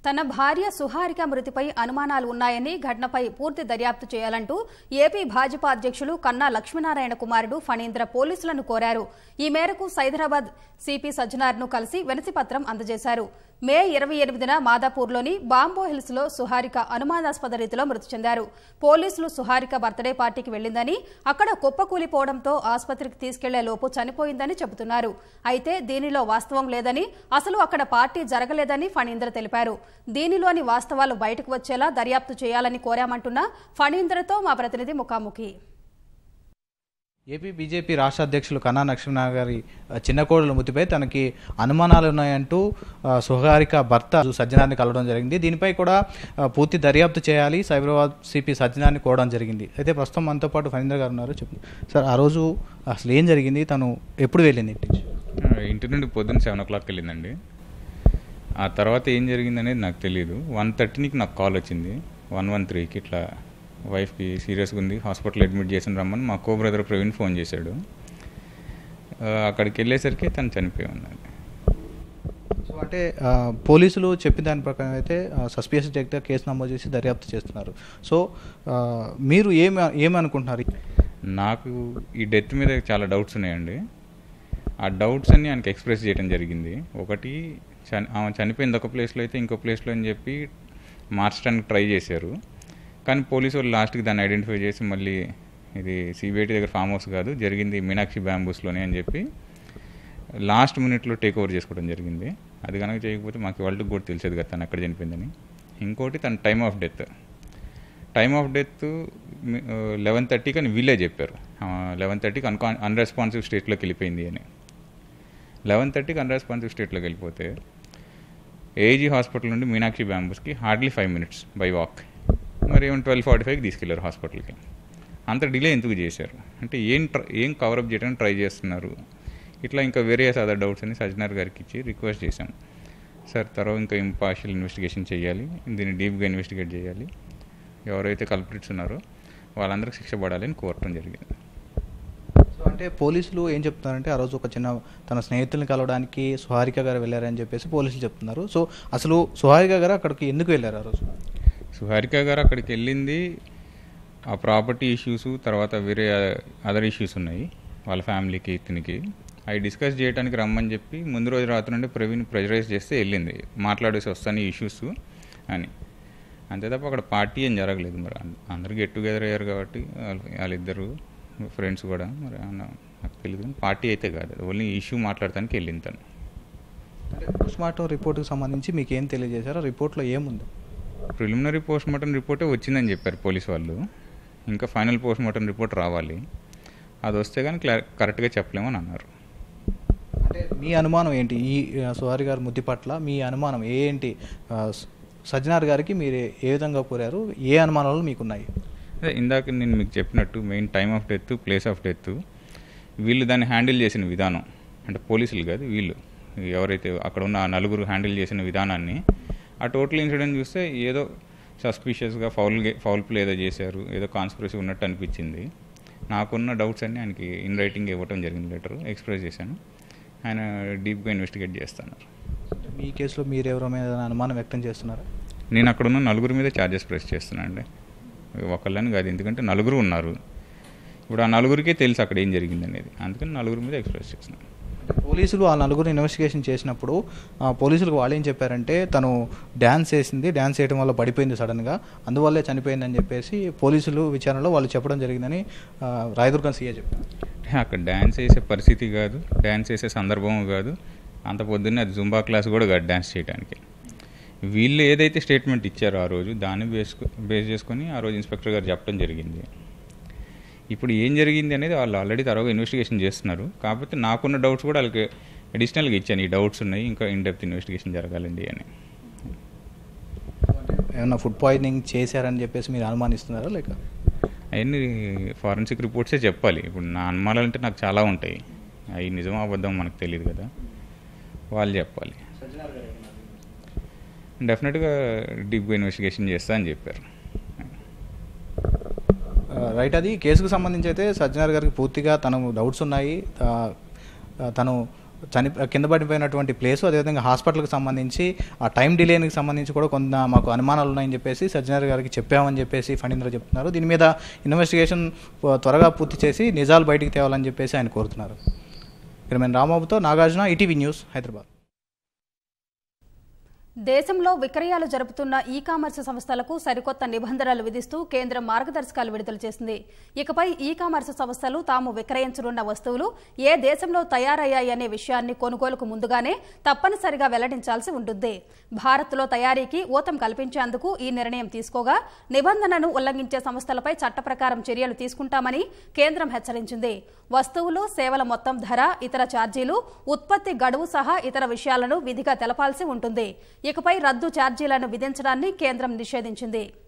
తన భార్య సుహారిక మృతిపై అనుమానాలు ఉన్నాయని ఘటనపై పూర్తి దర్యాప్తు చేయాలంటూ ఏపీ భాజపా అధ్యక్షులు కన్నా లక్ష్మీనారాయణ కుమారుడు ఫణీంద్ర పోలీసులను కోరారు ఈ మేరకు సైదరాబాద్ సిపి సజ్జనార్ను కలిసి వినతిపత్రం అందజేశారు మే ఇరవై ఎనిమిదిన మాదాపూర్లోని బాంబో హిల్స్ లో సుహారిక అనుమానాస్పద రీతిలో మృతి చెందారు పోలీసులు సుహారిక బర్త్డే పార్టీకి వెళ్లిందని అక్కడ కుప్పకూలిపోవడంతో ఆసుపత్రికి తీసుకెళ్లే లోపు చనిపోయిందని చెబుతున్నారు అయితే దీనిలో వాస్తవం లేదని అసలు అక్కడ పార్టీ జరగలేదని ఫణీంద్ర తెలిపారు దీనిలోని వాస్తవాలు బయటకు వచ్చేలా దర్యాప్తు చేయాలని కోరామంటున్న ఫణీంద్రతో మా ప్రతినిధి ముఖాముఖి ఏపీ బీజేపీ రాష్ట్ర అధ్యక్షులు కన్నా నరసింహనారాయణ గారి ఆ, చిన్న కోడల మృతిపై తనకి అనుమానాలు ఉన్నాయంటూ ఆ, సుహారిక భర్త సజ్జనాన్ని కలవడం జరిగింది దీనిపై కూడా ఆ, పూర్తి దర్యాప్తు చేయాలి సైబరాబాద్ సిపి సజ్జనాన్ని కోవడం జరిగింది అయితే ప్రస్తుతం మనతో పాటు ఫణీంద్ర గారు ఉన్నారు చెప్పు సార్ ఆ రోజు అసలు ఏం జరిగింది తను ఎప్పుడు వెళ్ళింది ఇంటి నుంచి ఆ, ఇంటి నుండి పొద్దున్న సెవెన్ ఓ క్లాక్కి వెళ్ళిందండి ఆ తర్వాత ఏం జరిగింది అనేది నాకు తెలియదు వన్ థర్టీకి నాకు కాల్ వచ్చింది వన్ వన్ త్రీకి ఇట్లా వైఫ్కి సీరియస్గా ఉంది హాస్పిటల్ అడ్మిట్ చేసిన రమ్మని మా కో బ్రదర్ ప్రవీణ్ ఫోన్ చేశాడు ఆ, అక్కడికి వెళ్ళేసరికి తను చనిపోయి ఉన్నది సో అంటే ఆ, పోలీసులు చెప్పిన దాని ప్రకారం అయితే సస్పియస్ డెక్గా కేసు నమోదు చేసి దర్యాప్తు చేస్తున్నారు సో ఆ, మీరు ఏమి ఏమనుకుంటున్నారు నాకు ఈ డెత్ మీద చాలా డౌట్స్ ఉన్నాయండి ఆ డౌట్స్ అన్ని ఆయనకి ఎక్స్ప్రెస్ చేయడం జరిగింది ఒకటి చని ఆమె చనిపోయింది ఒక ప్లేస్లో అయితే ఇంకో ప్లేస్లో అని చెప్పి మార్చడానికి ట్రై చేశారు కానీ పోలీసు వాళ్ళు లాస్ట్కి దాన్ని ఐడెంటిఫై చేసి మళ్ళీ ఇది సిబిఐటి దగ్గర ఫామ్ హౌస్ కాదు జరిగింది మీనాక్షి బ్యాంబూస్లోనే అని చెప్పి లాస్ట్ మినిట్లో టేక్ ఓవర్ చేసుకోవడం జరిగింది అది కనుక చేయకపోతే మాకు వాళ్ళకి కూడా తెలిసేది కదా తను ఎక్కడ చనిపోయిందని ఇంకోటి తన time of death time of death eleven థర్టీకి అని వీళ్ళే చెప్పారు లెవెన్ థర్టీకి అన్కా అన్రెస్పాన్సివ్ స్టేట్లోకి వెళ్ళిపోయింది అని లెవెన్ థర్టీకి అన్రెస్పాన్సివ్ స్టేట్లోకి వెళ్ళిపోతే ఏజీ హాస్పిటల్ నుండి మీనాక్షి బ్యాంబూస్కి hardly five minutes by walk మరి ఏమో ట్వెల్వ్ ఫార్టీ ఫైవ్కి తీసుకెళ్లారు హాస్పిటల్కి అంత డిలే ఎందుకు చేశారు అంటే ఏం ట్ర- ఏం కవరప్ చేయడానికి ట్రై చేస్తున్నారు ఇట్లా ఇంకా వేరే అదర్ డౌట్స్ అని సజ్జనార్ గారికి ఇచ్చి రిక్వెస్ట్ చేశాం సార్ తర్వాత ఇంకా ఇంపార్షియల్ ఇన్వెస్టిగేషన్ చేయాలి దీన్ని డీప్గా ఇన్వెస్టిగేట్ చేయాలి ఎవరైతే కల్ప్రిట్స్ ఉన్నారో వాళ్ళందరికీ శిక్ష పడాలని కోరటం జరిగింది సో అంటే పోలీసులు ఏం చెప్తున్నారంటే ఆ రోజు ఒక చిన్న తన స్నేహితుల్ని కలవడానికి సుహారిక గారు వెళ్ళారని చెప్పేసి పోలీసులు చెప్తున్నారు సో అసలు సుహారిక గారు అక్కడికి ఎందుకు వెళ్ళారు ఆ రోజు సుహారిక గారు అక్కడికి వెళ్ళింది ఆ ప్రాపర్టీ ఇష్యూస్ తర్వాత వేరే అదర్ ఇష్యూస్ ఉన్నాయి వాళ్ళ ఫ్యామిలీకి ఇతనికి అవి డిస్కస్ చేయడానికి రమ్మని చెప్పి ముందు రోజు రాత్రి నుండి ప్రవీణ్ ప్రెజరైజ్ చేస్తే వెళ్ళింది మాట్లాడేసి వస్తాను ఈ ఇష్యూస్ అని అంతే తప్ప అక్కడ పార్టీ ఏం జరగలేదు మరి అం- అందరూ గెట్ టుగెదర్ అయ్యారు కాబట్టి వాళ్ళ- వాళ్ళిద్దరు ఫ్రెండ్స్ కూడా మరి అన్న నాకు తెలియదు కానీ పార్టీ అయితే కాదు ఓన్లీ ఇష్యూ మాట్లాడటానికి వెళ్ళింది తను అంటే పోస్ట్ మార్టం రిపోర్ట్కి సంబంధించి మీకు ఏం తెలియజేశారు ఆ రిపోర్ట్లో ఏముంది ప్రిలిమినరీ పోస్ట్ మార్టం రిపోర్టే వచ్చిందని చెప్పారు పోలీస్ వాళ్ళు ఇంకా ఫైనల్ పోస్ట్ మార్టం రిపోర్ట్ రావాలి అది వస్తే కానీ క్లా కరెక్ట్గా చెప్పలేమని అన్నారు అంటే మీ అనుమానం ఏంటి ఈ ఆ, సుహారి గారి ముద్ది పట్ల మీ అనుమానం ఏంటి ఆ, స- సజ్జనార్ గారికి మీరు ఏ విధంగా కోరారు ఏ అనుమానాలు మీకున్నాయి అదే ఇందాక నేను మీకు చెప్పినట్టు main time of death place of death వీళ్ళు దాన్ని హ్యాండిల్ చేసిన విధానం అంటే పోలీసులు కాదు వీళ్ళు ఎవరైతే అక్కడ ఉన్న ఆ నలుగురు హ్యాండిల్ చేసిన విధానాన్ని ఆ టోటల్ ఇన్సిడెంట్ చూస్తే ఏదో సస్పిషియస్గా ఫౌల్ ఫౌల్ ప్లే ఏదో చేశారు ఏదో కాన్స్పిరసీ ఉన్నట్టు అనిపించింది నాకున్న డౌట్స్ అన్నీ ఆయనకి ఇన్ రైటింగ్ ఇవ్వటం జరిగింది లెటర్ ఎక్స్ప్రెస్ చేశాను ఆయన డీప్గా ఇన్వెస్టిగేట్ చేస్తున్నారు మీ కేసులో మీరు ఎవరి మీద అనుమానం వ్యక్తం చేస్తున్నారా నేను అక్కడ ఉన్న నలుగురి మీద ఛార్జెస్ ప్రెస్ చేస్తున్నాను అండి ఒకళ్ళని కాదు ఎందుకంటే నలుగురు ఉన్నారు ఇప్పుడు ఆ నలుగురికే తెలుసు అక్కడ ఏం జరిగింది అనేది అందుకని నలుగురి మీద ఎక్స్ప్రెస్ చేస్తున్నాను అంటే పోలీసులు ఆ నలుగురు ఇన్వెస్టిగేషన్ చేసినప్పుడు ఆ, పోలీసులకు వాళ్ళు ఏం చెప్పారంటే తను డ్యాన్స్ చేసింది డ్యాన్స్ చేయడం వల్ల పడిపోయింది సడన్గా అందువల్లే చనిపోయిందని చెప్పేసి పోలీసులు విచారణలో వాళ్ళు చెప్పడం జరిగిందని ఆ, రాయదుర్గం సీఏ చెప్పారు అంటే అక్కడ డ్యాన్స్ చేసే పరిస్థితి కాదు డ్యాన్స్ చేసే సందర్భం కాదు అంత పొద్దున్నే అది జుంబా క్లాస్ కూడా కాదు డ్యాన్స్ చేయడానికి వీళ్ళు ఏదైతే స్టేట్మెంట్ ఇచ్చారో ఆ రోజు దాన్ని బేస్ బేస్ చేసుకొని ఆ రోజు ఇన్స్పెక్టర్ గారు చెప్పడం జరిగింది ఇప్పుడు ఏం జరిగింది అనేది వాళ్ళు ఆల్రెడీ తర్వాత ఇన్వెస్టిగేషన్ చేస్తున్నారు కాకపోతే నాకున్న డౌట్స్ కూడా వాళ్ళకి అడిషనల్గా ఇచ్చాను ఈ డౌట్స్ ఉన్నాయి ఇంకా ఇన్ డెప్త్ ఇన్వెస్టిగేషన్ జరగాలండి అని ఏమన్నా ఫుడ్ పాయిజనింగ్ చేశారని చెప్పేసి మీరు అనుమానిస్తున్నారా లేక అవన్నీ ఫారెన్సిక్ రిపోర్ట్సే చెప్పాలి ఇప్పుడు నా అనుమానాలు అంటే నాకు చాలా ఉంటాయి అవి నిజమో అబద్ధం మనకు తెలియదు కదా వాళ్ళు చెప్పాలి డెఫినెట్గా డీప్గా ఇన్వెస్టిగేషన్ చేస్తా అని చెప్పారు ఆ, రైట్ అది కేసుకు సంబంధించి అయితే సజ్జనార్ గారికి పూర్తిగా తను డౌట్స్ ఉన్నాయి ఆ, ఆ, తను చని కింద పడిపోయినటువంటి ప్లేసు అదేవిధంగా హాస్పిటల్కి సంబంధించి ఆ టైం డిలేకి సంబంధించి కూడా కొంత మాకు అనుమానాలు ఉన్నాయని చెప్పేసి సజ్జనర్ గారికి చెప్పామని చెప్పేసి ఫణీంద్ర చెప్తున్నారు దీని మీద ఇన్వెస్టిగేషన్ త్వరగా పూర్తి చేసి నిజాలు బయటికి తేవాలని చెప్పేసి ఆయన కోరుతున్నారు ఇక్కడ మేము రాంబాబుతో నాగార్జున ఈటీవీ న్యూస్ హైదరాబాద్ దేశంలో విక్రయాలు జరుపుతున్న ఈ కామర్స్ సంస్థలకు సరికొత్త నిబంధనలు విధిస్తూ కేంద్రం మార్గదర్శకాలు విడుదల చేసింది ఇకపై ఈ కామర్స్ సంస్థలు తాము విక్రయించనున్న వస్తువులు ఏ దేశంలో తయారయ్యాయనే విషయాన్ని కొనుగోలుకు ముందుగానే తప్పనిసరిగా వెల్లడించాల్సి ఉంటుంది భారత్లో తయారీకి ఊతం కల్పించేందుకు ఈ నిర్ణయం తీసుకోగా నిబంధనను ఉల్లంఘించే సంస్థలపై చట్ట ప్రకారం చర్యలు తీసుకుంటామని కేంద్రం హెచ్చరించింది వస్తువులు సేవల మొత్తం ధర ఇతర ఛార్జీలు ఉత్పత్తి గడువు సహా ఇతర విషయాలను విధిగా తెలపాల్సి ఉంటుంది ఇకపై రద్దు ఛార్జీలను విధించడాన్ని కేంద్రం నిషేధించింది